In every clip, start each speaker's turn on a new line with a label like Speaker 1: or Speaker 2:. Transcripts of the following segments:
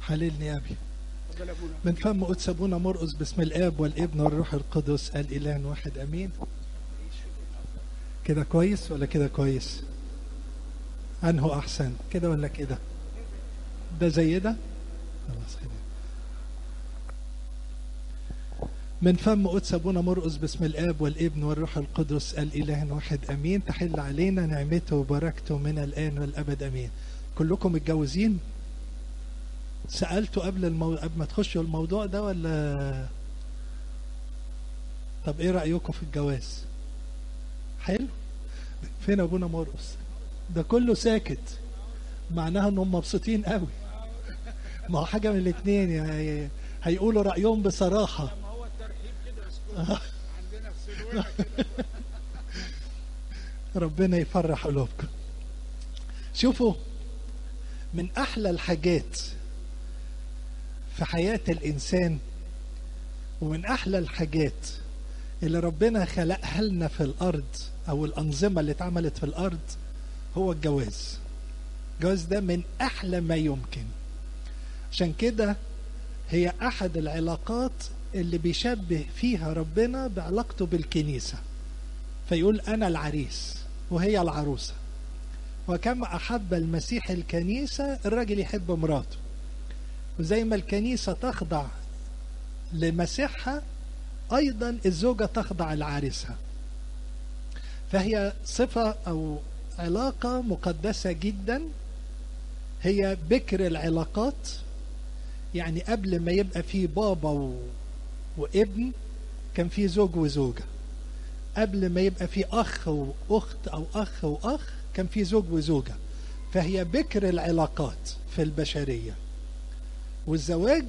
Speaker 1: حللني يا ابي من فم قدس ابونا مرقس باسم الاب والابن والروح القدس الاله واحد امين كده كويس ولا كده كويس انه احسن كده ولا كده ده زي ده خلاص خير من فم قدس ابونا مرقس باسم الاب والابن والروح القدس الاله واحد امين تحل علينا نعمته وبركته من الان والابد امين كلكم متجوزين سالتوا قبل المو... قبل ما تخشوا الموضوع ده ولا طب ايه رايكم في الجواز حلو فين ابونا مرقس ده كله ساكت معناها انهم مبسوطين قوي ما هو حاجه من الاثنين يعني هيقولوا رايهم بصراحه
Speaker 2: هو الترحيب كده اسلوب عندنا في سلوان
Speaker 1: ربنا يفرح قلوبكم شوفوا من احلى الحاجات في حياه الانسان ومن احلى الحاجات اللي ربنا خلقها لنا في الارض او الانظمه اللي اتعملت في الارض هو الجواز الجواز ده من احلى ما يمكن عشان كده هي احد العلاقات اللي بيشبه فيها ربنا بعلاقته بالكنيسه فيقول انا العريس وهي العروسه وكما احب المسيح الكنيسه الراجل يحب مراته وزي ما الكنيسه تخضع لمسيحها ايضا الزوجه تخضع لعريسها فهي صفه او علاقه مقدسه جدا هي بكر العلاقات يعني قبل ما يبقى في بابا و... وابن كان في زوج وزوجه قبل ما يبقى في اخ واخت او اخ واخ كان في زوج وزوجه فهي بكر العلاقات في البشريه والزواج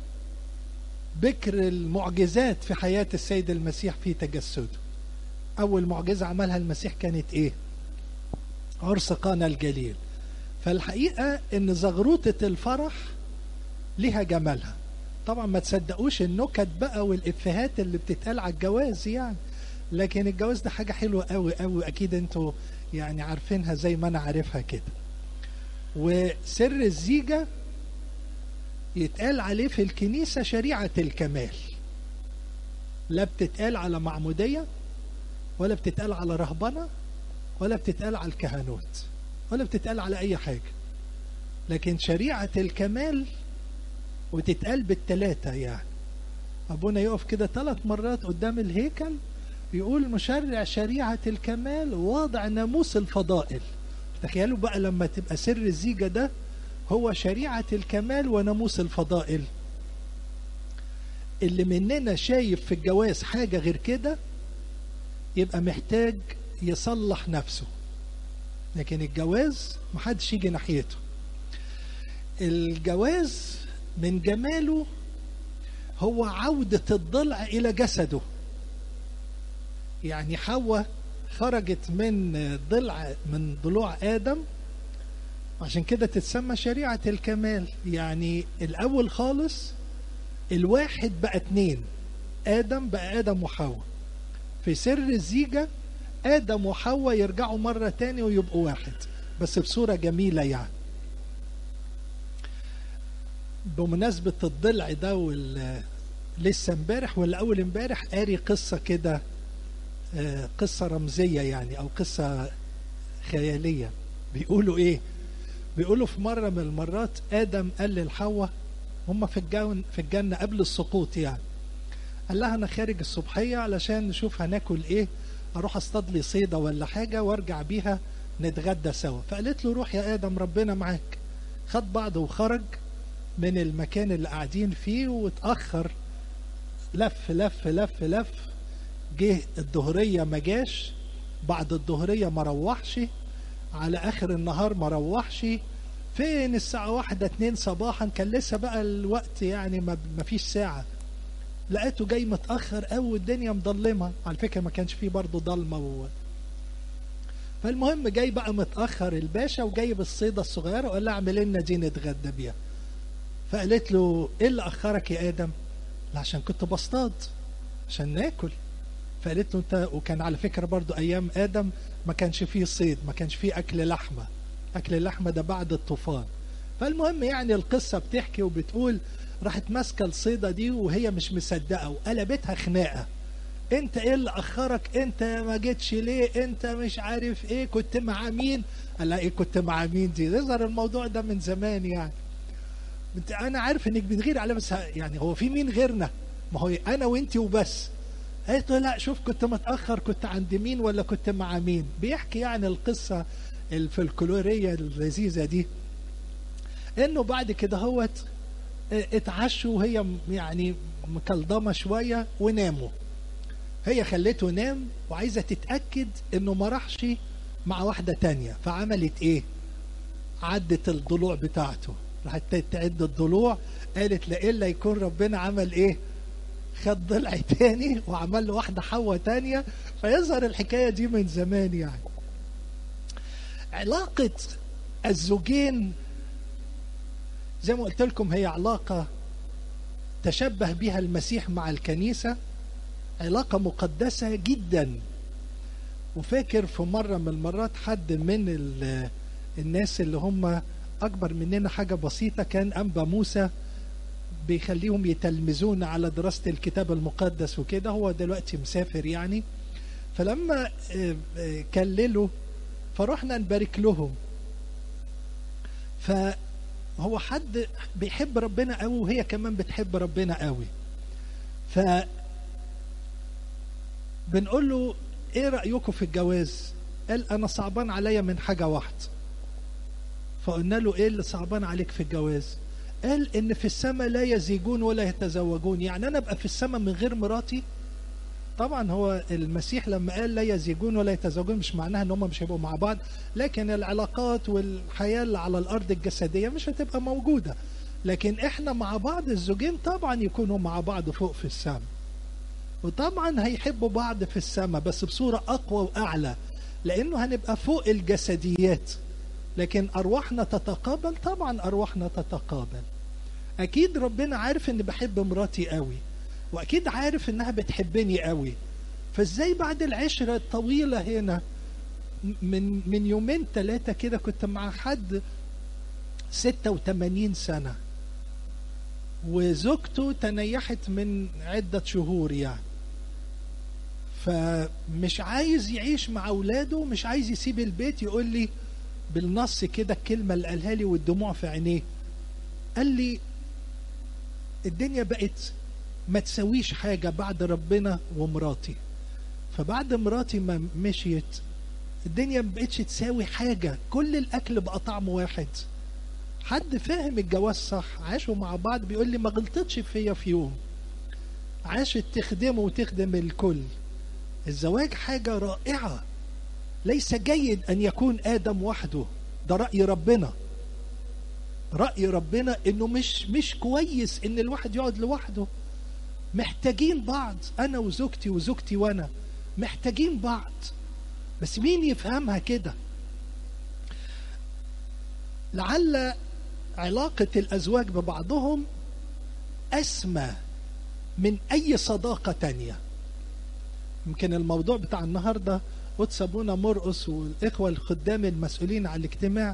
Speaker 1: بكر المعجزات في حياه السيد المسيح في تجسده اول معجزه عملها المسيح كانت ايه عرس قانا الجليل فالحقيقه ان زغروطه الفرح لها جمالها طبعا ما تصدقوش النكت بقى والافيهات اللي بتتقال على الجواز يعني لكن الجواز ده حاجه حلوه قوي قوي اكيد انتوا يعني عارفينها زي ما انا عارفها كده وسر الزيجه يتقال عليه في الكنيسه شريعه الكمال لا بتتقال على معموديه ولا بتتقال على رهبنه ولا بتتقال على الكهنوت ولا بتتقال على اي حاجه لكن شريعه الكمال وتتقال بالتلاتة يعني أبونا يقف كده ثلاث مرات قدام الهيكل يقول مشرع شريعة الكمال واضع ناموس الفضائل تخيلوا بقى لما تبقى سر الزيجة ده هو شريعة الكمال وناموس الفضائل اللي مننا شايف في الجواز حاجة غير كده يبقى محتاج يصلح نفسه لكن الجواز محدش يجي ناحيته الجواز من جماله هو عودة الضلع إلى جسده يعني حواء خرجت من ضلع من ضلوع آدم عشان كده تتسمى شريعة الكمال يعني الأول خالص الواحد بقى اتنين آدم بقى آدم وحواء في سر الزيجة آدم وحواء يرجعوا مرة تاني ويبقوا واحد بس بصورة جميلة يعني بمناسبة الضلع ده وال لسه امبارح ولا أول امبارح قاري قصة كده آه، قصة رمزية يعني أو قصة خيالية بيقولوا إيه؟ بيقولوا في مرة من المرات آدم قال للحواء هم في الجنة في الجنة قبل السقوط يعني قال لها أنا خارج الصبحية علشان نشوف هناكل إيه أروح أصطاد لي صيدة ولا حاجة وأرجع بيها نتغدى سوا فقالت له روح يا آدم ربنا معاك خد بعضه وخرج من المكان اللي قاعدين فيه واتأخر لف لف لف لف جه الظهرية ما جاش بعد الظهرية ما روحش على آخر النهار ما روحش فين الساعة واحدة اتنين صباحا كان لسه بقى الوقت يعني ما ما فيش ساعة لقيته جاي متأخر قوي والدنيا مضلمة على فكرة ما كانش فيه برضه ضلمة و... فالمهم جاي بقى متأخر الباشا وجايب الصيدة الصغيرة وقال لها اعمل لنا دي نتغدى بيها فقالت له ايه اللي اخرك يا ادم لا عشان كنت بصطاد عشان ناكل فقالت له انت وكان على فكره برضو ايام ادم ما كانش فيه صيد ما كانش فيه اكل لحمه اكل اللحمه ده بعد الطوفان فالمهم يعني القصه بتحكي وبتقول راحت ماسكه الصيده دي وهي مش مصدقه وقلبتها خناقه انت ايه اللي اخرك انت ما جيتش ليه انت مش عارف ايه كنت مع مين قال لها ايه كنت مع مين دي يظهر الموضوع ده من زمان يعني انت انا عارف انك بتغير عليه بس ه- يعني هو في مين غيرنا ما هو انا وانت وبس قالت له لا شوف كنت متاخر كنت عند مين ولا كنت مع مين بيحكي يعني القصه الفلكلوريه اللذيذه دي انه بعد كده هوت اه، اتعشوا وهي م- يعني مكلضمه شويه وناموا هي خلته نام وعايزه تتاكد انه ما راحش مع واحده تانية فعملت ايه عدت الضلوع بتاعته راحت تعد الضلوع قالت لا الا يكون ربنا عمل ايه خد ضلع تاني وعمل له واحده حواء تانية فيظهر الحكايه دي من زمان يعني علاقه الزوجين زي ما قلت لكم هي علاقه تشبه بها المسيح مع الكنيسه علاقه مقدسه جدا وفاكر في مره من المرات حد من ال- الناس اللي هم اكبر مننا حاجه بسيطه كان انبا موسى بيخليهم يتلمذون على دراسه الكتاب المقدس وكده هو دلوقتي مسافر يعني فلما آه، آه، كللوا فرحنا نبارك لهم فهو حد بيحب ربنا قوي وهي كمان بتحب ربنا قوي ف بنقول له ايه رايكم في الجواز قال انا صعبان عليا من حاجه واحده فقلنا له ايه اللي صعبان عليك في الجواز قال ان في السماء لا يزيجون ولا يتزوجون يعني انا ابقى في السماء من غير مراتي طبعا هو المسيح لما قال لا يزيجون ولا يتزوجون مش معناها ان هم مش هيبقوا مع بعض لكن العلاقات والحياه اللي على الارض الجسديه مش هتبقى موجوده لكن احنا مع بعض الزوجين طبعا يكونوا مع بعض فوق في السماء وطبعا هيحبوا بعض في السماء بس بصورة أقوى وأعلى لأنه هنبقى فوق الجسديات لكن أرواحنا تتقابل طبعا أرواحنا تتقابل أكيد ربنا عارف إني بحب مراتي قوي وأكيد عارف إنها بتحبني قوي فإزاي بعد العشرة الطويلة هنا من من يومين ثلاثة كده كنت مع حد 86 سنة وزوجته تنيحت من عدة شهور يعني فمش عايز يعيش مع اولاده مش عايز يسيب البيت يقول لي بالنص كده الكلمه اللي قالها لي والدموع في عينيه قال لي الدنيا بقت ما تسويش حاجه بعد ربنا ومراتي فبعد مراتي ما مشيت الدنيا ما بقتش تساوي حاجه كل الاكل بقى طعم واحد حد فاهم الجواز صح عاشوا مع بعض بيقول لي ما غلطتش فيا في يوم عاشت تخدمه وتخدم الكل الزواج حاجة رائعة ليس جيد أن يكون آدم وحده ده رأي ربنا رأي ربنا إنه مش مش كويس إن الواحد يقعد لوحده محتاجين بعض أنا وزوجتي وزوجتي وأنا محتاجين بعض بس مين يفهمها كده لعل علاقة الأزواج ببعضهم أسمى من أي صداقة تانية يمكن الموضوع بتاع النهاردة قدس أبونا مرقس والإخوة الخدام المسؤولين عن الاجتماع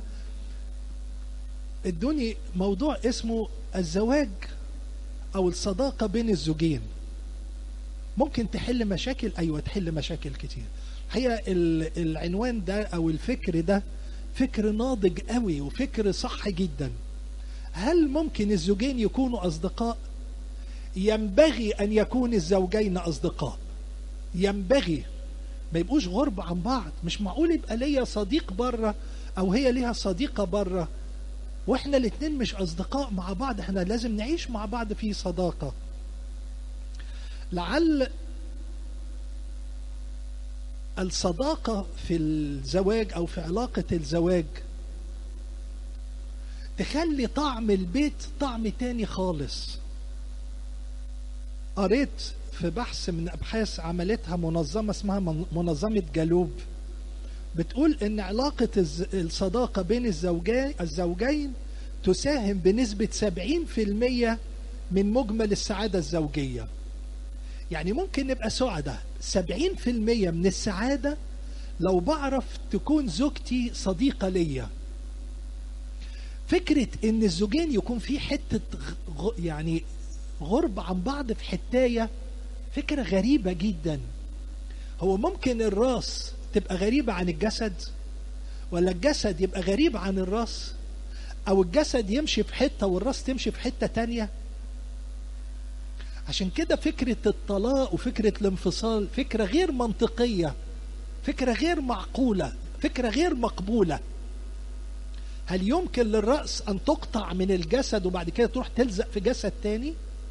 Speaker 1: ادوني موضوع اسمه الزواج أو الصداقة بين الزوجين ممكن تحل مشاكل أيوة تحل مشاكل كتير هي العنوان ده أو الفكر ده فكر ناضج قوي وفكر صح جدا هل ممكن الزوجين يكونوا أصدقاء ينبغي أن يكون الزوجين أصدقاء ينبغي ما يبقوش غرب عن بعض مش معقول يبقى ليا صديق بره أو هي ليها صديقة بره واحنا الاتنين مش أصدقاء مع بعض احنا لازم نعيش مع بعض في صداقة لعل الصداقة في الزواج أو في علاقة الزواج تخلي طعم البيت طعم تاني خالص قريت في بحث من أبحاث عملتها منظمة اسمها منظمة جالوب بتقول إن علاقة الصداقة بين الزوجين الزوجين تساهم بنسبة 70% من مجمل السعادة الزوجية يعني ممكن نبقى سعداء 70% من السعادة لو بعرف تكون زوجتي صديقة ليا فكره ان الزوجين يكون في حته غ... يعني غرب عن بعض في حتايه فكره غريبه جدا هو ممكن الراس تبقى غريبه عن الجسد ولا الجسد يبقى غريب عن الراس او الجسد يمشي في حته والراس تمشي في حته تانية عشان كده فكره الطلاق وفكره الانفصال فكره غير منطقيه فكره غير معقوله فكره غير مقبوله هل يمكن للرأس أن تقطع من الجسد وبعد كده تروح تلزق في جسد تاني؟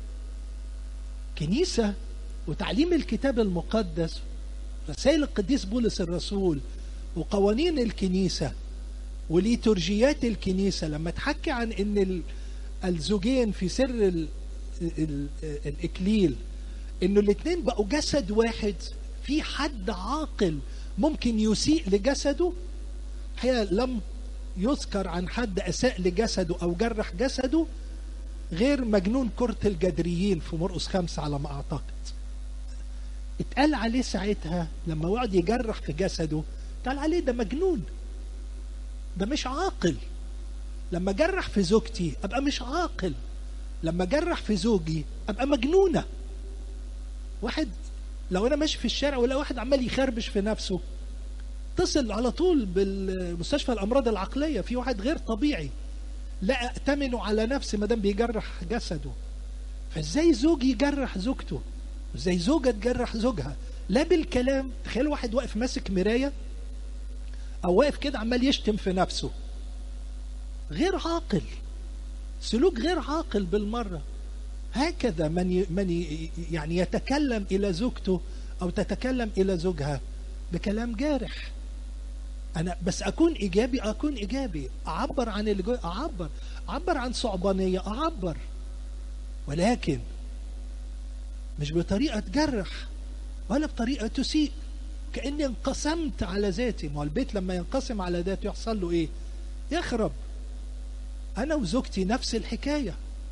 Speaker 1: كنيسة وتعليم الكتاب المقدس رسائل القديس بولس الرسول وقوانين الكنيسة وليتورجيات الكنيسة لما تحكي عن ان الزوجين في سر ال ال الإكليل انه الاثنين بقوا جسد واحد في حد عاقل ممكن يسيء لجسده هي لم يذكر عن حد أساء لجسده أو جرح جسده غير مجنون كرة الجدريين في مرقس خمسة على ما أعتقد اتقال عليه ساعتها لما وقعد يجرح في جسده اتقال عليه ده مجنون ده مش عاقل لما جرح في زوجتي أبقى مش عاقل لما جرح في زوجي أبقى مجنونة واحد لو أنا ماشي في الشارع ولا واحد عمال يخربش في نفسه اتصل على طول بالمستشفى الامراض العقليه في واحد غير طبيعي لا ائتمنه على نفسي ما دام بيجرح جسده فازاي زوج يجرح زوجته ازاي زوجه تجرح زوجها لا بالكلام تخيل واحد واقف ماسك مرايه او واقف كده عمال يشتم في نفسه غير عاقل سلوك غير عاقل بالمره هكذا من من يعني يتكلم الى زوجته او تتكلم الى زوجها بكلام جارح انا بس اكون ايجابي اكون ايجابي اعبر عن اللي جوي اعبر اعبر عن صعبانيه اعبر ولكن مش بطريقه تجرح ولا بطريقه تسيء كاني انقسمت على ذاتي ما البيت لما ينقسم على ذاته يحصل له ايه يخرب انا وزوجتي نفس الحكايه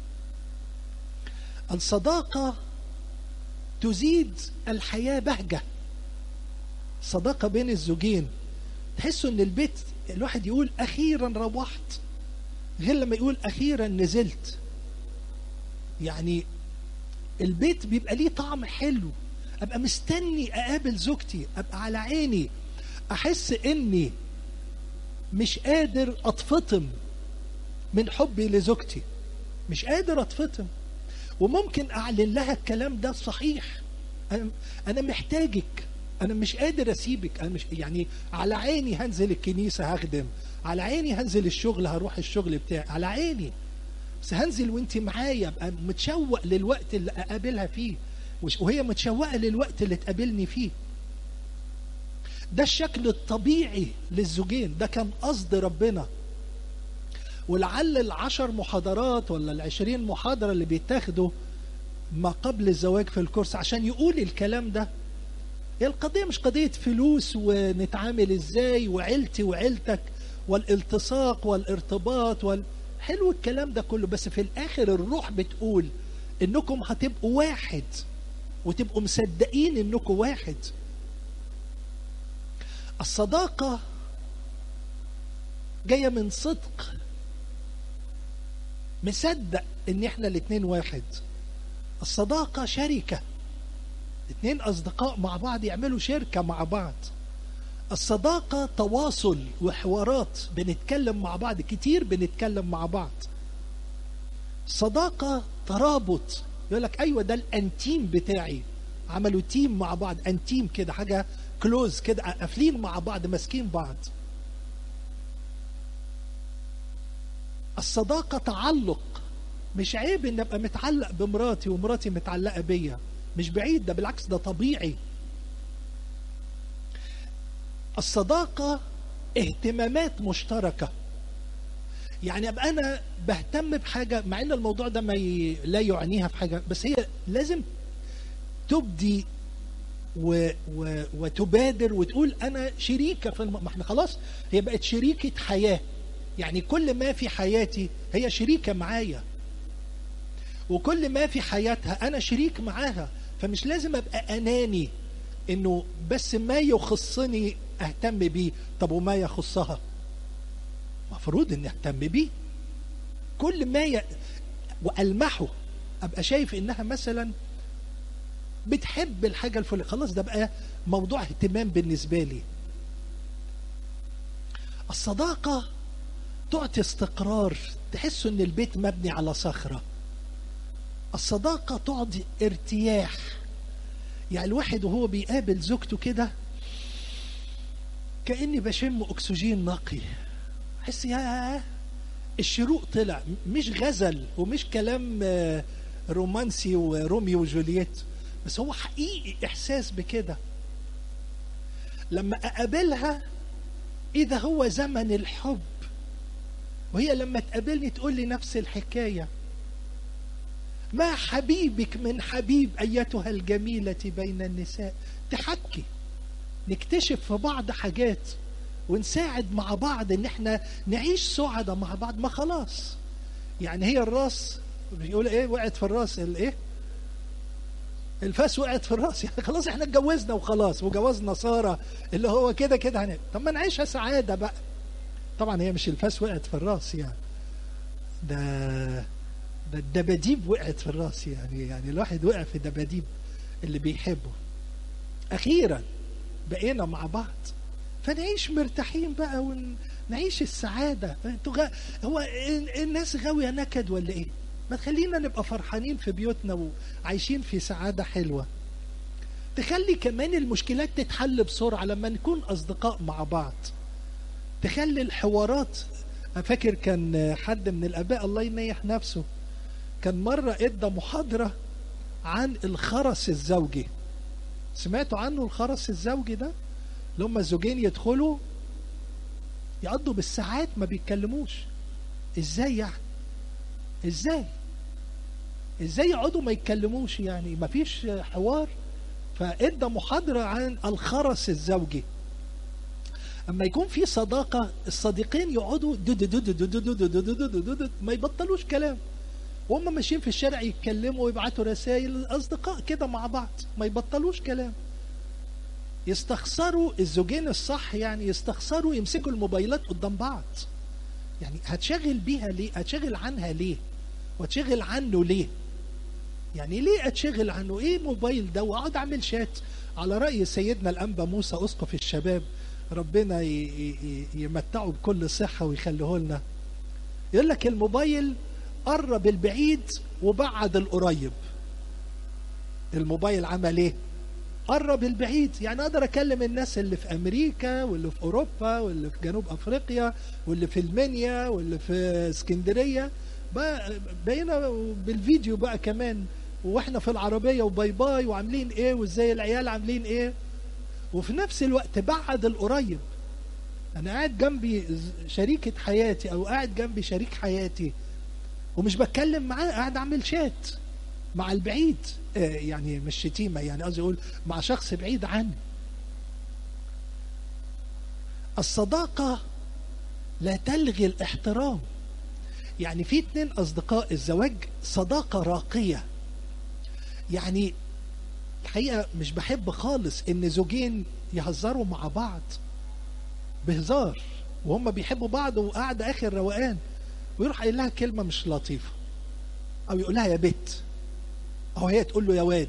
Speaker 1: الصداقه تزيد الحياه بهجه صداقه بين الزوجين تحسوا ان البيت الواحد يقول اخيرا روحت غير لما يقول اخيرا نزلت يعني البيت بيبقى ليه طعم حلو ابقى مستني اقابل زوجتي ابقى على عيني احس اني مش قادر اتفطم من حبي لزوجتي مش قادر اتفطم وممكن اعلن لها الكلام ده صحيح انا محتاجك انا مش قادر اسيبك انا مش يعني على عيني هنزل الكنيسه هخدم على عيني هنزل الشغل هروح الشغل بتاعي على عيني بس هنزل وانت معايا ابقى متشوق للوقت اللي اقابلها فيه وهي متشوقه للوقت اللي تقابلني فيه ده الشكل الطبيعي للزوجين ده كان قصد ربنا ولعل العشر محاضرات ولا العشرين محاضرة اللي بيتاخدوا ما قبل الزواج في الكورس عشان يقول الكلام ده هي القضية مش قضية فلوس ونتعامل ازاي وعيلتي وعيلتك والالتصاق والارتباط وال... حلو الكلام ده كله بس في الاخر الروح بتقول انكم هتبقوا واحد وتبقوا مصدقين انكم واحد الصداقة جاية من صدق مصدق ان احنا الاتنين واحد الصداقة شركة اتنين اصدقاء مع بعض يعملوا شركة مع بعض الصداقة تواصل وحوارات بنتكلم مع بعض كتير بنتكلم مع بعض صداقة ترابط يقول لك ايوه ده الانتيم بتاعي عملوا تيم مع بعض انتيم كده حاجة كلوز كده قافلين مع بعض ماسكين بعض الصداقة تعلق مش عيب ان ابقى متعلق بمراتي ومراتي متعلقة بيا مش بعيد ده بالعكس ده طبيعي الصداقة اهتمامات مشتركة يعني ابقى انا بهتم بحاجة مع ان الموضوع ده ما ي... لا يعنيها في حاجة بس هي لازم تبدي و... و... وتبادر وتقول انا شريكة في الم... ما احنا خلاص هي بقت شريكة حياة يعني كل ما في حياتي هي شريكة معايا وكل ما في حياتها انا شريك معاها فمش لازم ابقى اناني انه بس ما يخصني اهتم بيه طب وما يخصها مفروض اني اهتم بيه كل ما ي... والمحه ابقى شايف انها مثلا بتحب الحاجه الفلانيه خلاص ده بقى موضوع اهتمام بالنسبه لي الصداقه تعطي استقرار تحس ان البيت مبني على صخره الصداقه تعطي ارتياح يعني الواحد وهو بيقابل زوجته كده كاني بشم اكسجين نقي احس يا الشروق طلع مش غزل ومش كلام آه، رومانسي وروميو وجولييت بس هو حقيقي احساس بكده لما اقابلها اذا هو زمن الحب وهي لما تقابلني تقول لي نفس الحكايه ما حبيبك من حبيب ايتها الجميله بين النساء تحكي نكتشف في بعض حاجات ونساعد مع بعض ان احنا نعيش سعداء مع بعض ما خلاص يعني هي الراس بيقول ايه وقعت في الراس الايه الفاس وقعت في الراس يعني خلاص احنا اتجوزنا وخلاص وجوزنا ساره اللي هو كده كده هن... طب ما نعيشها سعاده بقى طبعا هي مش الفاس وقعت في الراس يعني ده ده الدباديب وقعت في الراس يعني يعني الواحد وقع في دباديب اللي بيحبه اخيرا بقينا مع بعض فنعيش مرتاحين بقى ونعيش السعاده انتوا غ... هو ال- الناس غاويه نكد ولا ايه ما تخلينا نبقى فرحانين في بيوتنا وعايشين في سعاده حلوه تخلي كمان المشكلات تتحل بسرعه لما نكون اصدقاء مع بعض تخلي الحوارات أنا فاكر كان حد من الاباء الله ينيح نفسه كان مره ادى محاضره عن الخرس الزوجي سمعتوا عنه الخرس الزوجي ده اللي هم الزوجين يدخلوا يقضوا بالساعات ما بيتكلموش ازاي يعني ازاي ازاي يقعدوا ما يتكلموش يعني ما فيش حوار فادى محاضرة عن الخرس الزوجي اما يكون في صداقة الصديقين يقعدوا دو دو دو دو دو دو دو دو دو دو دو دو دو ما يبطلوش كلام وهم ماشيين في الشارع يتكلموا ويبعتوا رسائل اصدقاء كده مع بعض ما يبطلوش كلام يستخسروا الزوجين الصح يعني يستخسروا يمسكوا الموبايلات قدام بعض يعني هتشغل بيها ليه هتشغل عنها ليه وتشغل عنه ليه يعني ليه اتشغل عنه ايه موبايل ده واقعد اعمل شات على راي سيدنا الانبا موسى اسقف الشباب ربنا ي- ي- يمتعه بكل صحه ويخليه لنا يقول لك الموبايل قرب البعيد وبعد القريب الموبايل عمل ايه قرب البعيد يعني اقدر اكلم الناس اللي في امريكا واللي في اوروبا واللي في جنوب افريقيا واللي في المنيا واللي في اسكندريه بقى بقينا بالفيديو بقى كمان واحنا في العربيه وباي باي وعاملين ايه وازاي العيال عاملين ايه وفي نفس الوقت بعد القريب انا قاعد جنبي شريكه حياتي او قاعد جنبي شريك حياتي ومش بتكلم معاه قاعد اعمل شات مع البعيد آه، يعني مش شتيمه يعني قصدي اقول مع شخص بعيد عني الصداقه لا تلغي الاحترام يعني في اتنين اصدقاء الزواج صداقه راقيه يعني الحقيقه مش بحب خالص ان زوجين يهزروا مع بعض بهزار وهم بيحبوا بعض وقاعد اخر روقان ويروح قايل لها كلمه مش لطيفه او يقول لها يا بت او هي تقول له يا واد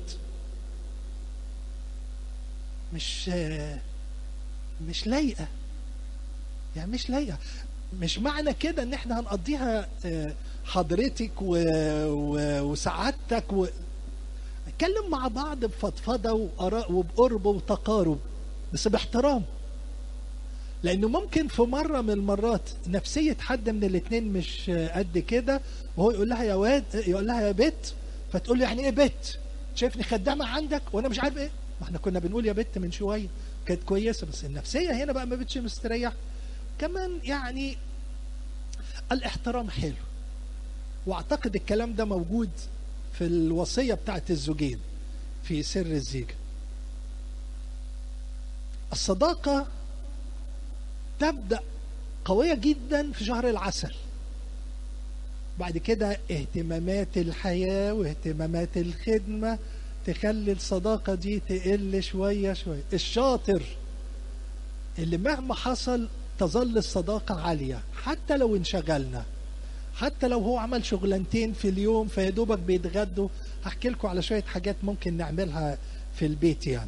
Speaker 1: مش مش لايقه يعني مش لايقه مش معنى كده ان احنا هنقضيها آه، حضرتك و... و... وسعادتك و... نتكلم مع بعض بفضفضه واراء وبقرب وتقارب بس باحترام لانه ممكن في مره من المرات نفسيه حد من الاثنين مش قد كده وهو يقول لها يا واد يقول لها يا بت فتقول له يعني ايه بت شايفني خدامه عندك وانا مش عارف ايه ما احنا كنا بنقول يا بت من شويه كانت كويسه بس النفسيه هنا بقى ما بتش مستريح كمان يعني الاحترام حلو واعتقد الكلام ده موجود في الوصيه بتاعت الزوجين في سر الزيجه الصداقه تبدا قويه جدا في شهر العسل بعد كده اهتمامات الحياه واهتمامات الخدمه تخلي الصداقه دي تقل شويه شويه الشاطر اللي مهما حصل تظل الصداقه عاليه حتى لو انشغلنا حتى لو هو عمل شغلانتين في اليوم فيا دوبك بيتغدوا هحكي لكم على شويه حاجات ممكن نعملها في البيت يعني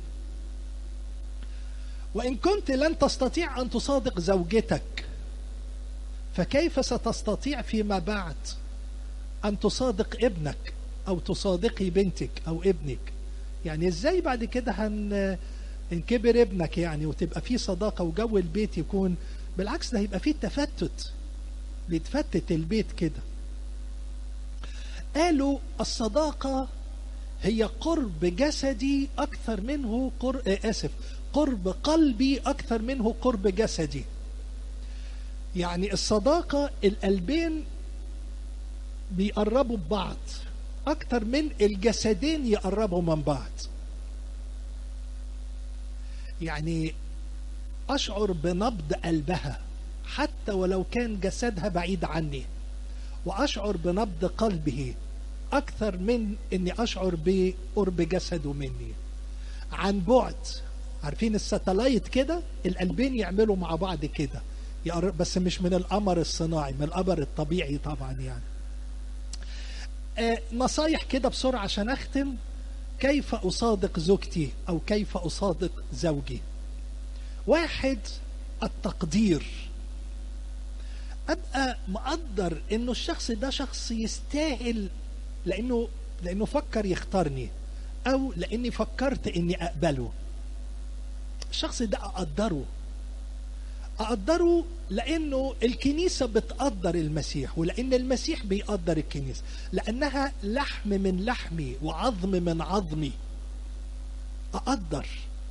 Speaker 1: وان كنت لن تستطيع ان تصادق زوجتك فكيف ستستطيع فيما بعد ان تصادق ابنك او تصادقي بنتك او ابنك يعني ازاي بعد كده هن ان كبر ابنك يعني وتبقى في صداقه وجو البيت يكون بالعكس ده هيبقى فيه تفتت بيتفتت البيت كده قالوا الصداقه هي قرب جسدي اكثر منه قر... آه اسف قرب قلبي اكثر منه قرب جسدي يعني الصداقه القلبين بيقربوا ببعض اكتر من الجسدين يقربوا من بعض يعني اشعر بنبض قلبها حتى ولو كان جسدها بعيد عني واشعر بنبض قلبه اكثر من اني اشعر بقرب جسده مني عن بعد عارفين الساتلايت كده القلبين يعملوا مع بعض كده بس مش من القمر الصناعي من القمر الطبيعي طبعا يعني آه نصايح كده بسرعة عشان أختم كيف أصادق زوجتي أو كيف أصادق زوجي واحد التقدير أبقى مقدر إنه الشخص ده شخص يستاهل لأنه لأنه فكر يختارني أو لأني فكرت إني أقبله الشخص ده أقدره أقدره لأنه الكنيسة بتقدر المسيح ولأن المسيح بيقدر الكنيسة لأنها لحم من لحمي وعظم من عظمي أقدر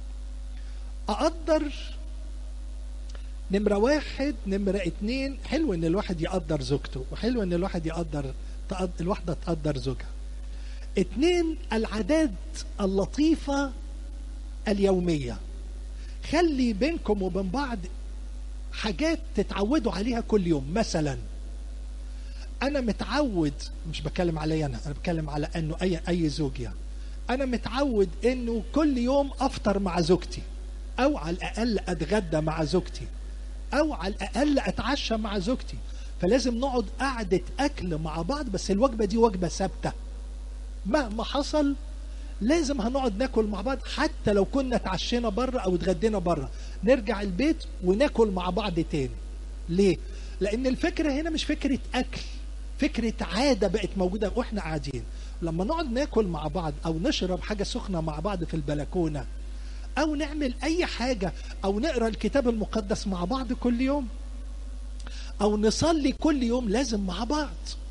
Speaker 1: أقدر نمرة واحد نمرة اتنين حلو إن الواحد يقدر زوجته وحلو إن الواحد يقدر الواحدة تقدر زوجها اتنين العادات اللطيفة اليومية خلي بينكم وبين بعض حاجات تتعودوا عليها كل يوم مثلا انا متعود مش بتكلم عليا انا انا بتكلم على انه اي اي زوج يعني انا متعود انه كل يوم افطر مع زوجتي او على الاقل اتغدى مع زوجتي او على الاقل اتعشى مع زوجتي فلازم نقعد قعده اكل مع بعض بس الوجبه دي وجبه ثابته مهما حصل لازم هنقعد ناكل مع بعض حتى لو كنا اتعشينا بره او اتغدينا بره نرجع البيت وناكل مع بعض تاني ليه لان الفكره هنا مش فكره اكل فكره عاده بقت موجوده واحنا قاعدين لما نقعد ناكل مع بعض او نشرب حاجه سخنه مع بعض في البلكونه او نعمل اي حاجه او نقرا الكتاب المقدس مع بعض كل يوم او نصلي كل يوم لازم مع بعض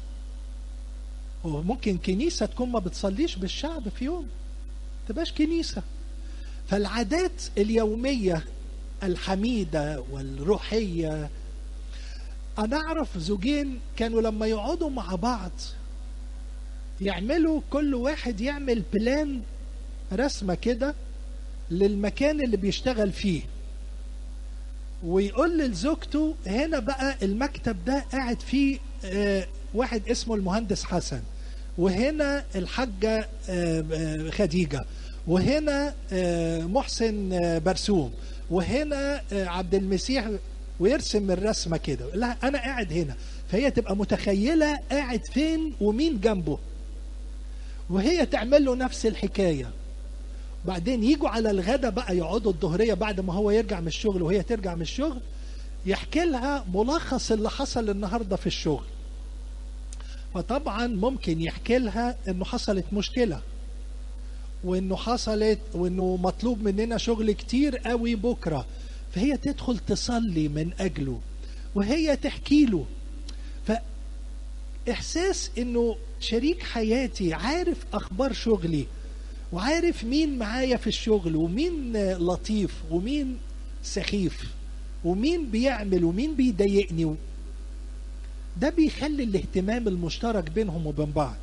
Speaker 1: وممكن كنيسة تكون ما بتصليش بالشعب في يوم تبقاش كنيسة فالعادات اليومية الحميدة والروحية أنا أعرف زوجين كانوا لما يقعدوا مع بعض يعملوا كل واحد يعمل بلان رسمة كده للمكان اللي بيشتغل فيه ويقول لزوجته هنا بقى المكتب ده قاعد فيه آه واحد اسمه المهندس حسن وهنا الحاجة خديجة وهنا محسن برسوم وهنا عبد المسيح ويرسم الرسمة كده لا أنا قاعد هنا فهي تبقى متخيلة قاعد فين ومين جنبه وهي تعمل له نفس الحكاية بعدين يجوا على الغدا بقى يقعدوا الظهرية بعد ما هو يرجع من الشغل وهي ترجع من الشغل يحكي لها ملخص اللي حصل النهاردة في الشغل فطبعا ممكن يحكي لها انه حصلت مشكله وانه حصلت وانه مطلوب مننا شغل كتير قوي بكره فهي تدخل تصلي من اجله وهي تحكي له فاحساس انه شريك حياتي عارف اخبار شغلي وعارف مين معايا في الشغل ومين لطيف ومين سخيف ومين بيعمل ومين بيضايقني ده بيخلي الاهتمام المشترك بينهم وبين بعض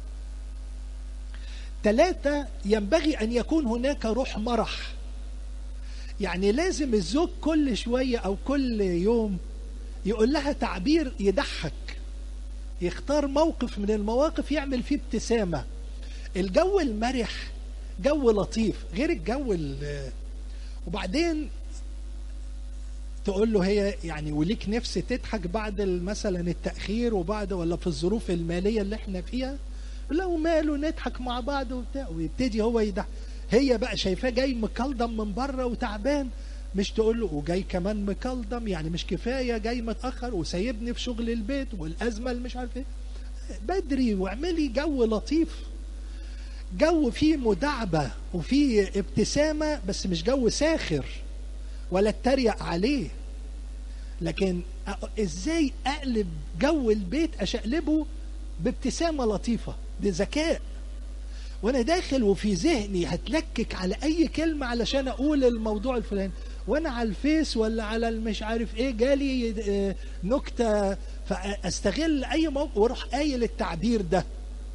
Speaker 1: ثلاثة ينبغي أن يكون هناك روح مرح يعني لازم الزوج كل شوية أو كل يوم يقول لها تعبير يضحك يختار موقف من المواقف يعمل فيه ابتسامة الجو المرح جو لطيف غير الجو وبعدين تقول له هي يعني وليك نفس تضحك بعد ال- مثلا التاخير وبعد ولا في الظروف الماليه اللي احنا فيها لا وماله نضحك مع بعض وبتاع ويبتدي هو يضحك هي بقى شايفاه جاي مكلضم من بره وتعبان مش تقول له وجاي كمان مكلضم يعني مش كفايه جاي متاخر وسايبني في شغل البيت والازمه اللي مش عارف ايه بدري واعملي جو لطيف جو فيه مداعبه وفيه ابتسامه بس مش جو ساخر ولا اتريق عليه لكن أ- ازاي اقلب جو البيت اشقلبه بابتسامه لطيفه بذكاء وانا داخل وفي ذهني هتلكك على اي كلمه علشان اقول الموضوع الفلاني وانا على الفيس ولا على المش عارف ايه جالي آه، نكته فاستغل اي موقف واروح قايل التعبير ده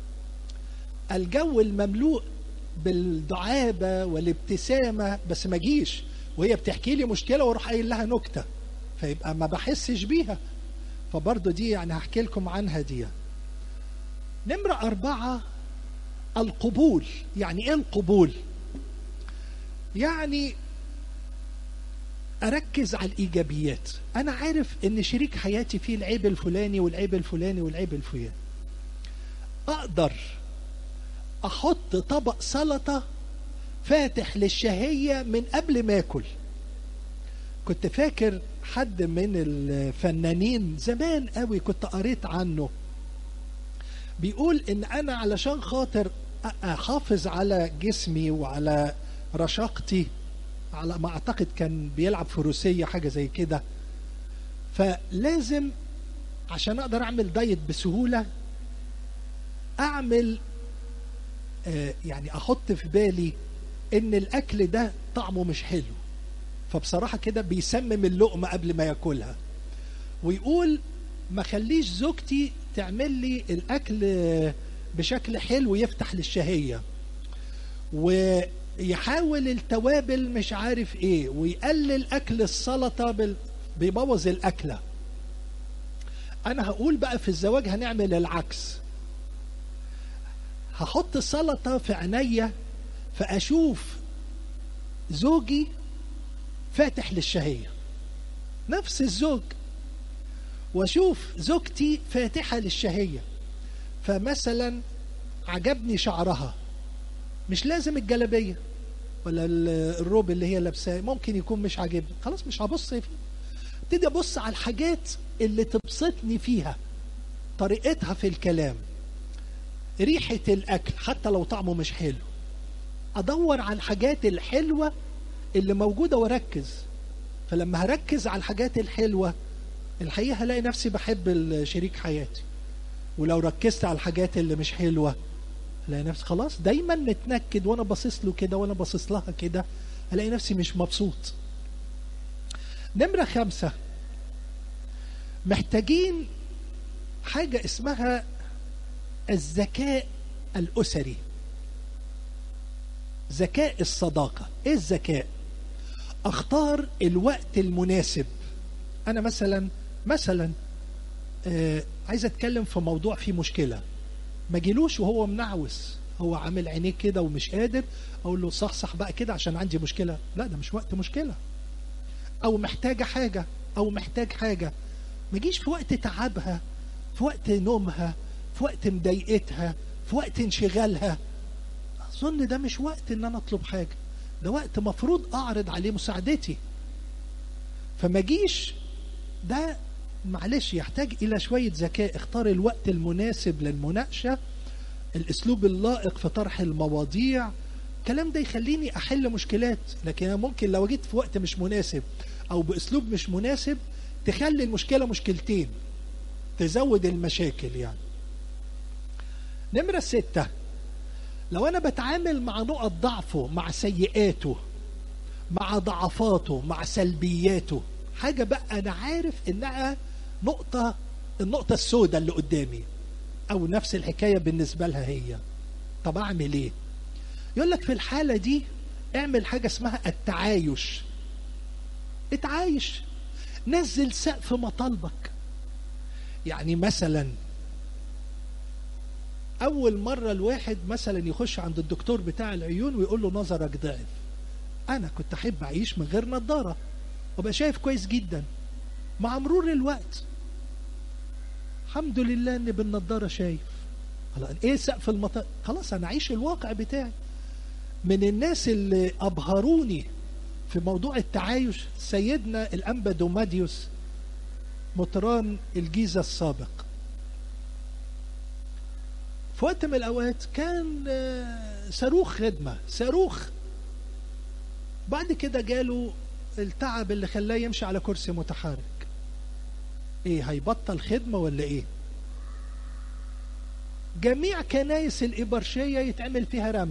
Speaker 1: الجو المملوء بالدعابه والابتسامه بس ما اجيش وهي بتحكي لي مشكله واروح قايل لها نكته فيبقى ما بحسش بيها فبرضه دي يعني هحكي لكم عنها دي نمرة أربعة القبول يعني إيه القبول يعني أركز على الإيجابيات أنا عارف إن شريك حياتي فيه العيب الفلاني والعيب الفلاني والعيب الفلاني أقدر أحط طبق سلطة فاتح للشهية من قبل ما أكل كنت فاكر حد من الفنانين زمان قوي كنت قريت عنه بيقول ان انا علشان خاطر أ- احافظ على جسمي وعلى رشاقتي على ما اعتقد كان بيلعب فروسيه حاجه زي كده فلازم عشان اقدر اعمل دايت بسهوله اعمل آه، يعني احط في بالي ان الاكل ده طعمه مش حلو فبصراحه كده بيسمم اللقمه قبل ما ياكلها ويقول ما خليش زوجتي تعمل لي الاكل بشكل حلو يفتح للشهيه ويحاول التوابل مش عارف ايه ويقلل اكل السلطه بال... بيبوظ الاكله انا هقول بقى في الزواج هنعمل العكس هحط السلطه في عينيا فاشوف زوجي فاتح للشهيه نفس الزوج واشوف زوجتي فاتحه للشهيه فمثلا عجبني شعرها مش لازم الجلابيه ولا ال- الروب اللي هي لابساه ممكن يكون مش عاجبني خلاص مش هبص فيه ابتدي ابص على الحاجات اللي تبسطني فيها طريقتها في الكلام ريحه الاكل حتى لو طعمه مش حلو ادور على الحاجات الحلوه اللي موجوده واركز فلما هركز على الحاجات الحلوه الحقيقه هلاقي نفسي بحب ال- شريك حياتي ولو ركزت على الحاجات اللي مش حلوه الاقي نفسي خلاص دايما متنكد وانا باصص له كده وانا باصص لها كده الاقي نفسي مش مبسوط نمره خمسه محتاجين حاجه اسمها الذكاء الاسري ذكاء الصداقه ايه الذكاء اختار الوقت المناسب انا مثلا مثلا آه عايز اتكلم في موضوع فيه مشكله ما جيلوش وهو منعوس هو عامل عينيه كده ومش قادر اقول له صح بقى كده عشان عندي مشكله لا ده مش وقت مشكله او محتاجه حاجه او محتاج حاجه ما جيش في وقت تعبها في وقت نومها في وقت مضايقتها في وقت انشغالها اظن ده مش وقت ان انا اطلب حاجه ده وقت مفروض اعرض عليه مساعدتي فما جيش ده معلش يحتاج الى شويه ذكاء اختار الوقت المناسب للمناقشه الاسلوب اللائق في طرح المواضيع الكلام ده يخليني احل مشكلات لكن أنا ممكن لو جيت في وقت مش مناسب او باسلوب مش مناسب تخلي المشكله مشكلتين تزود المشاكل يعني نمرة ستة لو أنا بتعامل مع نقط ضعفه مع سيئاته مع ضعفاته مع سلبياته حاجة بقى أنا عارف إنها نقطة النقطة السوداء اللي قدامي أو نفس الحكاية بالنسبة لها هي طب أعمل إيه؟ يقول لك في الحالة دي اعمل حاجة اسمها التعايش اتعايش نزل سقف مطالبك يعني مثلا اول مره الواحد مثلا يخش عند الدكتور بتاع العيون ويقول له نظرك ضعف انا كنت احب اعيش من غير نظاره وبقى شايف كويس جدا مع مرور الوقت الحمد لله اني بالنضاره شايف خلاص ايه سقف المطار خلاص انا اعيش الواقع بتاعي من الناس اللي ابهروني في موضوع التعايش سيدنا الانبا دوماديوس مطران الجيزه السابق في وقت من الاوقات كان آه، صاروخ خدمه صاروخ بعد كده جاله التعب اللي خلاه يمشي على كرسي متحرك ايه هيبطل خدمه ولا ايه جميع كنايس الإبرشية يتعمل فيها رمب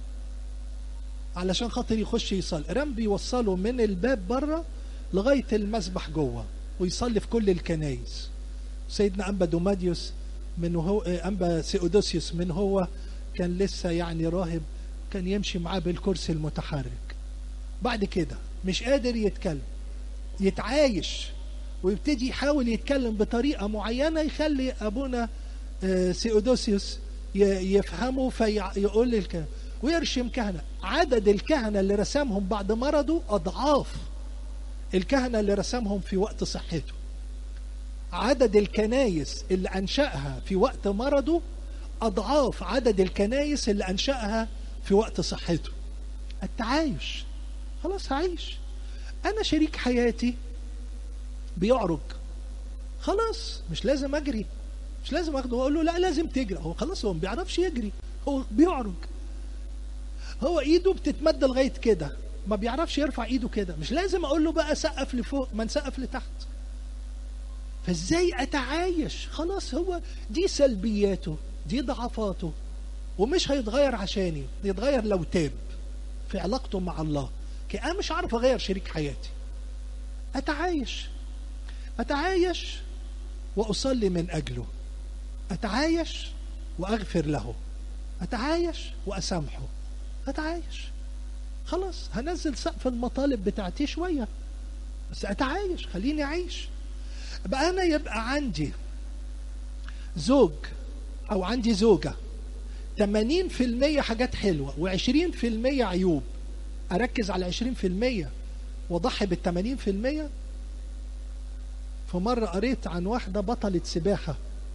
Speaker 1: علشان خاطر يخش يصلي رمب يوصله من الباب بره لغاية المسبح جوه ويصلي في كل الكنايس سيدنا أنبا دوماديوس من هو آه، أنبا سيودوسيوس من هو كان لسه يعني راهب كان يمشي معاه بالكرسي المتحرك بعد كده مش قادر يتكلم يتعايش ويبتدي يحاول يتكلم بطريقة معينة يخلي أبونا آه، سيودوسيوس ي- يفهمه فيقول الكلام ويرشم كهنة عدد الكهنة اللي رسمهم بعد مرضه أضعاف الكهنة اللي رسمهم في وقت صحته عدد الكنايس اللي أنشأها في وقت مرضه أضعاف عدد الكنايس اللي أنشأها في وقت صحته التعايش خلاص هعيش أنا شريك حياتي بيعرج خلاص مش لازم أجري مش لازم اخده واقول له لا لازم تجري هو خلاص هو ما بيعرفش يجري هو بيعرج هو ايده بتتمد لغايه كده ما بيعرفش يرفع ايده كده مش لازم اقول له بقى سقف لفوق ما نسقف لتحت فازاي اتعايش خلاص هو دي سلبياته دي ضعفاته ومش هيتغير عشاني يتغير لو تاب في علاقته مع الله كي انا مش عارف اغير شريك حياتي اتعايش اتعايش واصلي من اجله اتعايش واغفر له اتعايش واسامحه اتعايش خلاص هنزل سقف المطالب بتاعتي شويه بس اتعايش خليني اعيش بقى انا يبقى عندي زوج او عندي زوجه 80% حاجات حلوه و20% عيوب اركز على 20% واضحي بال 80% في مرة قريت عن واحدة بطلة سباحة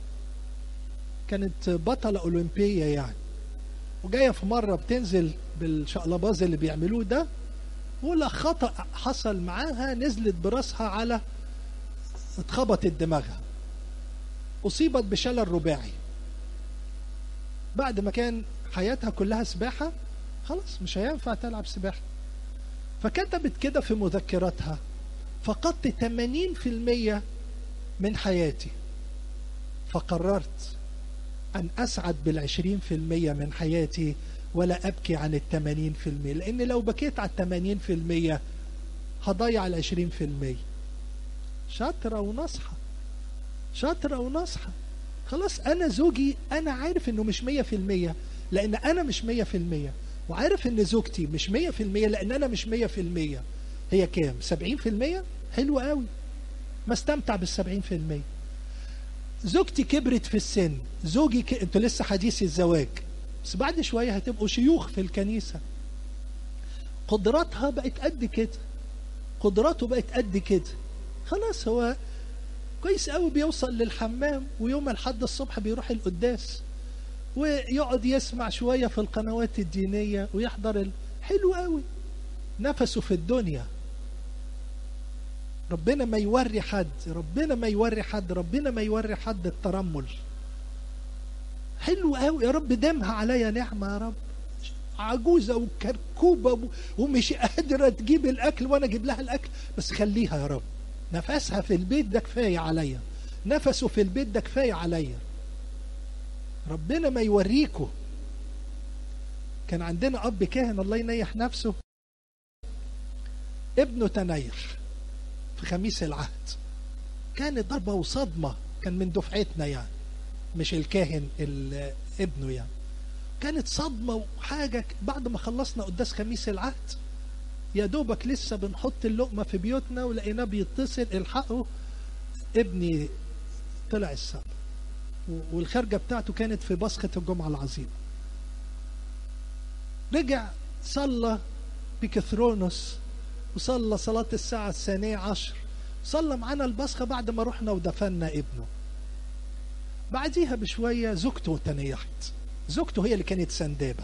Speaker 1: كانت بطلة أولمبية يعني وجاية في مرة بتنزل بالشقلباز اللي بيعملوه ده ولا خطأ حصل معاها نزلت براسها على اتخبطت دماغها أصيبت بشلل رباعي بعد ما كان حياتها كلها سباحة خلاص مش هينفع تلعب سباحة فكتبت كده في مذكراتها فقدت 80% من حياتي فقررت أن أسعد بالعشرين في المية من حياتي ولا أبكي عن التمانين في المية لأن لو بكيت على التمانين في المية هضيع العشرين في المية شاطرة ونصحة شاطرة ونصحة خلاص أنا زوجي أنا عارف إنه مش مية في المية لأن أنا مش مية في المية وعارف إن زوجتي مش مية في المية لأن أنا مش مية في المية هي كام سبعين في المية حلو قوي ما استمتع بالسبعين في المية زوجتي كبرت في السن زوجي ك... انتوا لسه حديثي الزواج بس بعد شوية هتبقوا شيوخ في الكنيسة قدراتها بقت قد كده قدراته بقت قد كده خلاص هو كويس قوي بيوصل للحمام ويوم الحد الصبح بيروح القداس ويقعد يسمع شوية في القنوات الدينية ويحضر ال... حلو قوي نفسه في الدنيا ربنا ما يوري حد ربنا ما يوري حد ربنا ما يوري حد الترمل حلو قوي يا رب دمها عليا نعمة يا رب عجوزة وكركوبة ومش قادرة تجيب الأكل وأنا أجيب لها الأكل بس خليها يا رب نفسها في البيت ده كفاية عليا نفسه في البيت ده كفاية عليا ربنا ما يوريكوا كان عندنا أب كاهن الله ينيح نفسه ابنه تنيح في خميس العهد كانت ضربة وصدمة كان من دفعتنا يعني مش الكاهن ابنه يعني كانت صدمة وحاجة بعد ما خلصنا قداس خميس العهد يا دوبك لسه بنحط اللقمة في بيوتنا ولقيناه بيتصل الحقه ابني طلع السما والخارجة بتاعته كانت في بصخة الجمعة العظيمة رجع صلى بكثرونس وصلى صلاة الساعة الثانية عشر صلى معانا البصخة بعد ما رحنا ودفنا ابنه بعديها بشوية زوجته تنيحت زوجته هي اللي كانت سندابة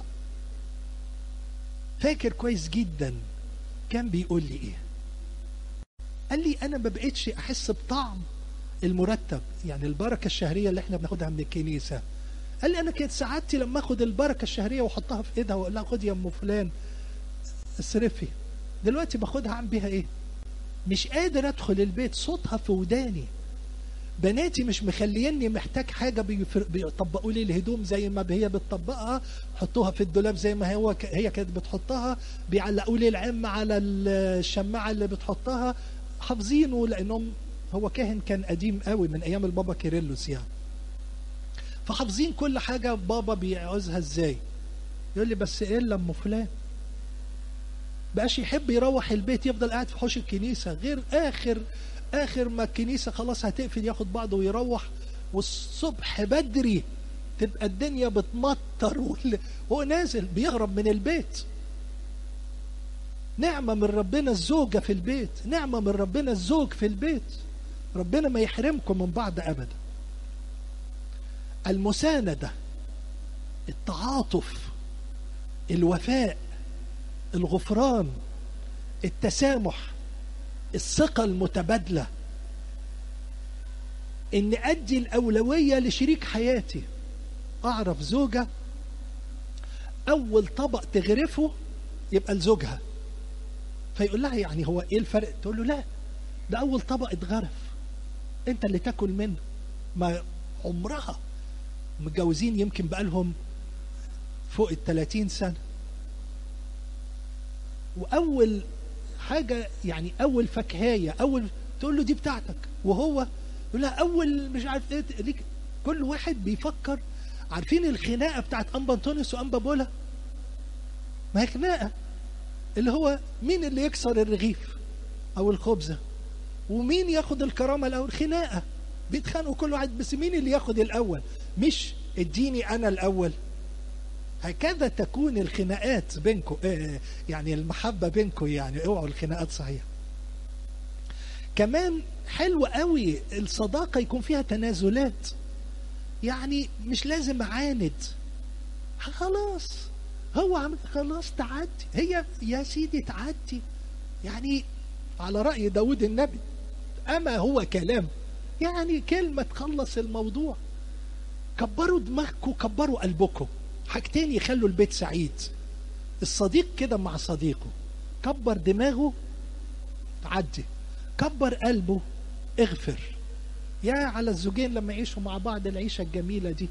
Speaker 1: فاكر كويس جدا كان بيقول لي ايه قال لي انا ما بقتش احس بطعم المرتب يعني البركة الشهرية اللي احنا بناخدها من الكنيسة قال لي انا كانت سعادتي لما اخد البركة الشهرية واحطها في ايدها واقول لها خد يا ام فلان اصرفي دلوقتي باخدها اعمل بيها ايه مش قادر ادخل البيت صوتها في وداني بناتي مش مخليني محتاج حاجه بيفر- بيطبقوا لي الهدوم زي ما هي بتطبقها حطوها في الدولاب زي ما هو ك- هي كانت بتحطها بيعلقوا لي العم على الشماعه اللي بتحطها حافظينه لانهم هو كاهن كان قديم قوي من ايام البابا كيرلس يعني فحافظين كل حاجه بابا بيعوزها ازاي يقول لي بس ايه الا ام فلان بقاش يحب يروح البيت يفضل قاعد في حوش الكنيسة غير آخر آخر ما الكنيسة خلاص هتقفل ياخد بعضه ويروح والصبح بدري تبقى الدنيا بتمطر وال- هو نازل بيهرب من البيت نعمة من ربنا الزوجة في البيت نعمة من ربنا الزوج في البيت ربنا ما يحرمكم من بعض أبدا المساندة التعاطف الوفاء الغفران التسامح الثقة المتبادلة ان ادي الاولوية لشريك حياتي اعرف زوجة اول طبق تغرفه يبقى لزوجها فيقول لها يعني هو ايه الفرق تقول له لا ده اول طبق اتغرف انت اللي تاكل منه ما عمرها متجوزين يمكن بقالهم فوق ال 30 سنه واول حاجه يعني اول فكهايه اول تقول له دي بتاعتك وهو يقول لها اول مش عارف ايه ليك كل واحد بيفكر عارفين الخناقه بتاعت انبا انطونيوس وانبا بولا ما هي خناقه اللي هو مين اللي يكسر الرغيف او الخبزه ومين ياخد الكرامه الاول خناقه بيتخانقوا كل واحد بس مين اللي ياخد الاول مش اديني انا الاول هكذا تكون الخناقات بينكم آه يعني المحبة بينكم يعني اوعوا الخناقات صحيح كمان حلو قوي الصداقة يكون فيها تنازلات يعني مش لازم اعاند خلاص هو عمل خلاص تعدي هي يا سيدي تعدي يعني على رأي داود النبي أما هو كلام يعني كلمة تخلص الموضوع كبروا دماغكم كبروا قلبكم حاجتين يخلوا البيت سعيد الصديق كده مع صديقه كبر دماغه تعدي كبر قلبه اغفر يا على الزوجين لما يعيشوا مع بعض العيشة الجميلة دي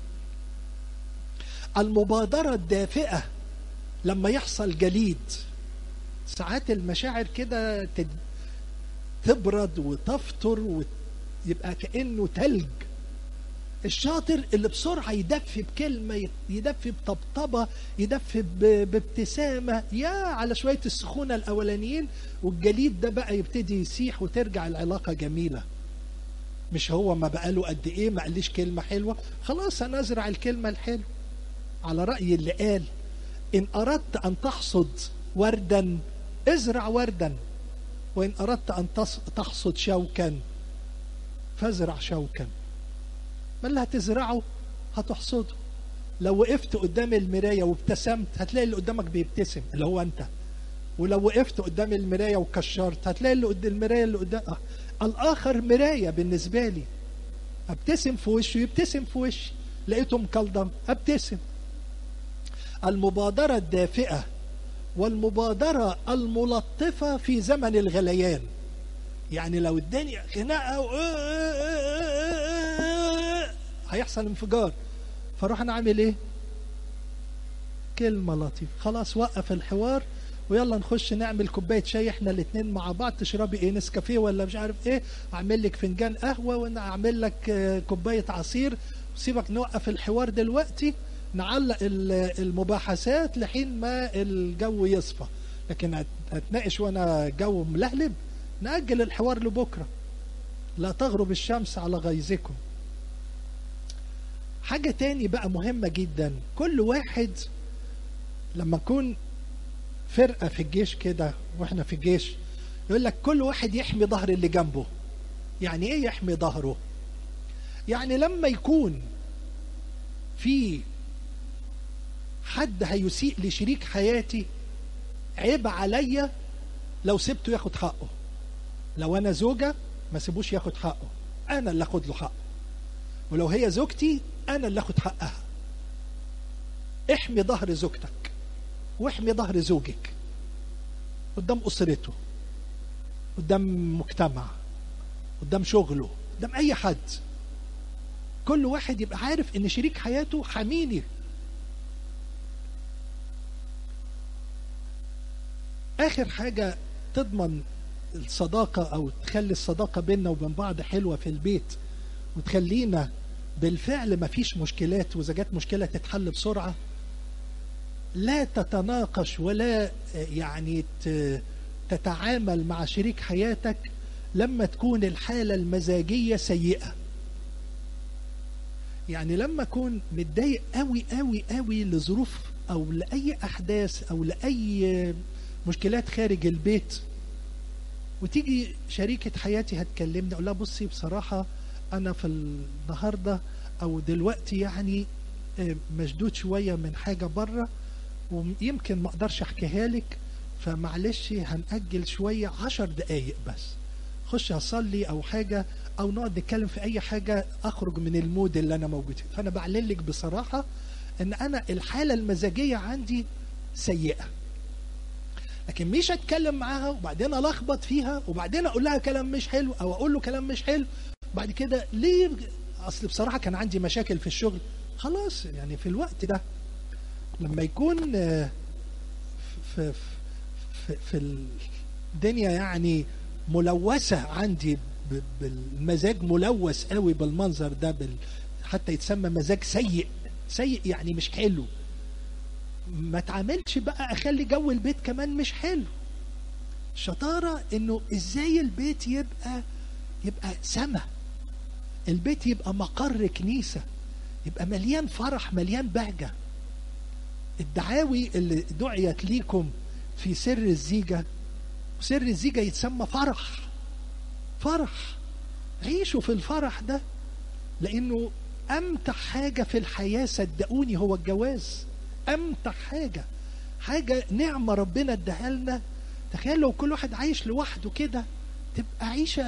Speaker 1: المبادرة الدافئة لما يحصل جليد ساعات المشاعر كده تد... تبرد وتفطر ويبقى كأنه تلج الشاطر اللي بسرعة يدفي بكلمة يدفي بطبطبة يدفي ب- بابتسامة يا على شوية السخونة الأولانيين والجليد ده بقى يبتدي يسيح وترجع العلاقة جميلة مش هو ما بقاله قد ايه ما قاليش كلمة حلوة خلاص انا ازرع الكلمة الحلوة على رأي اللي قال ان اردت ان تحصد وردا ازرع وردا وان اردت ان تص- تحصد شوكا فازرع شوكا ما اللي هتزرعه هتحصده لو وقفت قدام المراية وابتسمت هتلاقي اللي قدامك بيبتسم اللي هو انت ولو وقفت قدام المراية وكشرت هتلاقي اللي قدام المراية اللي قدام آه. الآخر مراية بالنسبة لي ابتسم في وشه يبتسم في وشي لقيته مكلضم ابتسم المبادرة الدافئة والمبادرة الملطفة في زمن الغليان يعني لو الدنيا خناقة و... هيحصل انفجار فاروح انا عامل ايه كلمة لطيفة خلاص وقف الحوار ويلا نخش نعمل كوباية شاي احنا الاتنين مع بعض تشربي ايه نسكافيه ولا مش عارف ايه اعمل لك فنجان قهوة وانا اعمل لك آه، كوباية عصير سيبك نوقف الحوار دلوقتي نعلق ال- المباحثات لحين ما الجو يصفى لكن هت- هتناقش وانا جو ملهلب نأجل الحوار لبكرة لا تغرب الشمس على غيظكم حاجة تاني بقى مهمة جدا كل واحد لما نكون فرقة في الجيش كده واحنا في الجيش يقول لك كل واحد يحمي ظهر اللي جنبه يعني ايه يحمي ظهره يعني لما يكون في حد هيسيء لشريك حياتي عيب عليا لو سبته ياخد حقه لو انا زوجة ما سيبوش ياخد حقه انا اللي اخد له حقه ولو هي زوجتي انا اللي اخد حقها احمي ظهر زوجتك واحمي ظهر زوجك قدام اسرته قدام مجتمع قدام شغله قدام اي حد كل واحد يبقى عارف ان شريك حياته حميني اخر حاجه تضمن الصداقه او تخلي الصداقه بيننا وبين بعض حلوه في البيت وتخلينا بالفعل ما فيش مشكلات واذا جت مشكله تتحل بسرعه لا تتناقش ولا يعني تتعامل مع شريك حياتك لما تكون الحاله المزاجيه سيئه يعني لما اكون متضايق قوي قوي قوي لظروف او لاي احداث او لاي مشكلات خارج البيت وتيجي شريكة حياتي هتكلمني اقول لها بصي بصراحة انا في النهاردة او دلوقتي يعني مشدود شوية من حاجة بره ويمكن ما اقدرش احكيها لك فمعلش هنأجل شوية عشر دقايق بس خش اصلي او حاجة او نقعد نتكلم في اي حاجة اخرج من المود اللي انا موجود فيه فانا بعلن لك بصراحة ان انا الحالة المزاجية عندي سيئة لكن مش اتكلم معاها وبعدين الخبط فيها وبعدين اقول لها كلام مش حلو او اقول له كلام مش حلو بعد كده ليه اصل بصراحه كان عندي مشاكل في الشغل خلاص يعني في الوقت ده لما يكون في في في, في الدنيا يعني ملوثه عندي بالمزاج ملوث قوي بالمنظر ده بال حتى يتسمى مزاج سيء سيء يعني مش حلو ما تعاملش بقى اخلي جو البيت كمان مش حلو الشطارة انه ازاي البيت يبقى يبقى سما البيت يبقى مقر كنيسة يبقى مليان فرح مليان بهجة الدعاوي اللي دعيت ليكم في سر الزيجة سر الزيجة يتسمى فرح فرح عيشوا في الفرح ده لانه امتع حاجة في الحياة صدقوني هو الجواز امتع حاجه حاجه نعمه ربنا اداها لنا تخيل لو كل واحد عايش لوحده كده تبقى عيشه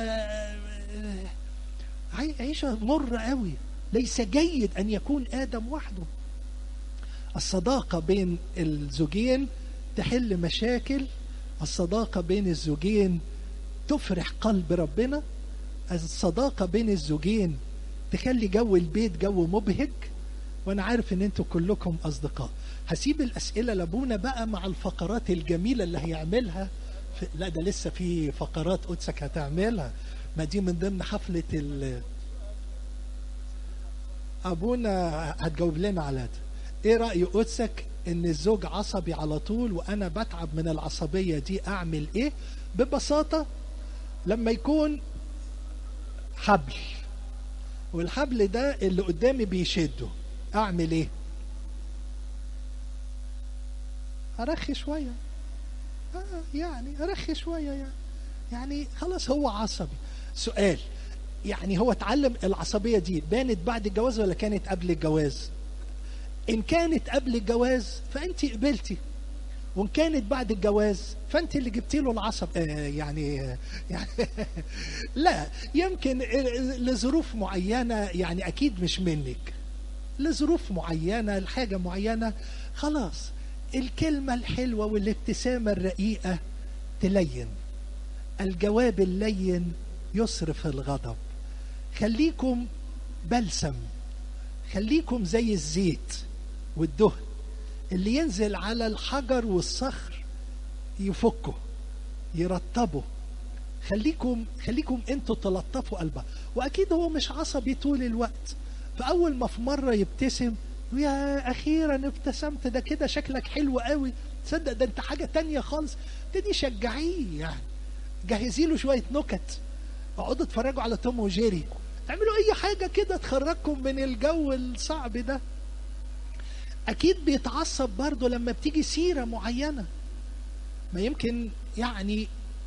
Speaker 1: عيشه مره قوي ليس جيد ان يكون ادم وحده الصداقه بين الزوجين تحل مشاكل الصداقه بين الزوجين تفرح قلب ربنا الصداقه بين الزوجين تخلي جو البيت جو مبهج وانا عارف ان انتوا كلكم اصدقاء هسيب الاسئله لابونا بقى مع الفقرات الجميله اللي هيعملها في... لا ده لسه في فقرات قدسك هتعملها ما دي من ضمن حفله ال... ابونا هتجاوب لنا على ده ايه راي قدسك ان الزوج عصبي على طول وانا بتعب من العصبيه دي اعمل ايه ببساطه لما يكون حبل والحبل ده اللي قدامي بيشده اعمل ايه ارخي شويه آه يعني ارخي شويه يعني يعني خلاص هو عصبي سؤال يعني هو اتعلم العصبيه دي بانت بعد الجواز ولا كانت قبل الجواز ان كانت قبل الجواز فانت قبلتي وان كانت بعد الجواز فانت اللي جبتي له العصب آه يعني آه يعني لا يمكن لظروف معينه يعني اكيد مش منك لظروف معينه لحاجه معينه خلاص الكلمه الحلوه والابتسامه الرقيقه تلين الجواب اللين يصرف الغضب خليكم بلسم خليكم زي الزيت والدهن اللي ينزل على الحجر والصخر يفكه يرطبه خليكم خليكم انتوا تلطفوا قلبه واكيد هو مش عصبي طول الوقت فاول ما في مره يبتسم يا اخيرا ابتسمت ده كده شكلك حلو قوي تصدق ده انت حاجه تانية خالص تدي شجعيه يعني جهزي له شويه نكت اقعدوا اتفرجوا على توم وجيري اعملوا اي حاجه كده تخرجكم من الجو الصعب ده اكيد بيتعصب برضه لما بتيجي سيره معينه ما يمكن يعني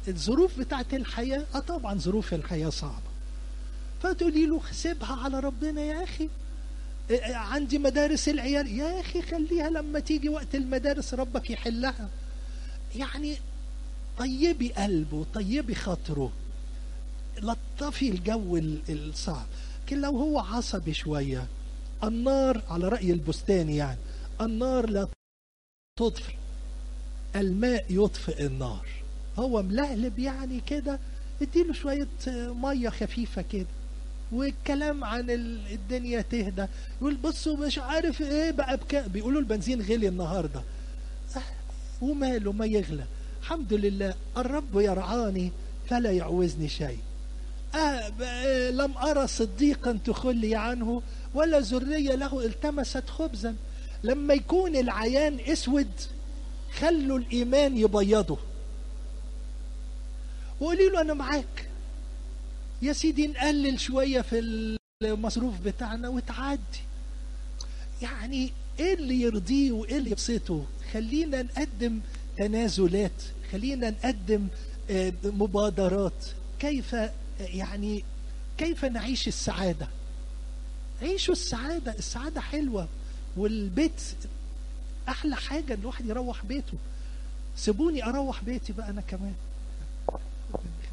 Speaker 1: الظروف بتاعت الحياة اه طبعا ظروف الحياة صعبة فتقولي له سيبها على ربنا يا أخي آه، عندي مدارس العيال يا أخي خليها لما تيجي وقت المدارس ربك يحلها يعني طيبي قلبه طيبي خاطره لطفي الجو ال- الصعب لكن لو هو عصبي شوية النار على رأي البستاني يعني النار لا تطفئ الماء يطفئ النار هو ملهلب يعني كده اديله شوية آه، مية خفيفة كده والكلام عن ال- الدنيا تهدى يقول بصوا مش عارف ايه بقى بكام بيقولوا البنزين غلي النهارده آه، وماله ما يغلى الحمد لله الرب يرعاني فلا يعوزني شيء آه ب- آه، لم أرى صديقا تخلي عنه ولا ذرية له التمست خبزا لما يكون العيان اسود خلوا الإيمان يبيضه وقولي له أنا معاك يا سيدي نقلل شوية في المصروف بتاعنا وتعدي يعني ايه اللي يرضيه وايه اللي يبسطه خلينا نقدم تنازلات خلينا نقدم آه، مبادرات كيف آه، يعني كيف نعيش السعادة عيشوا السعادة السعادة حلوة والبيت أحلى حاجة إن الواحد يروح بيته سيبوني أروح بيتي بقى أنا كمان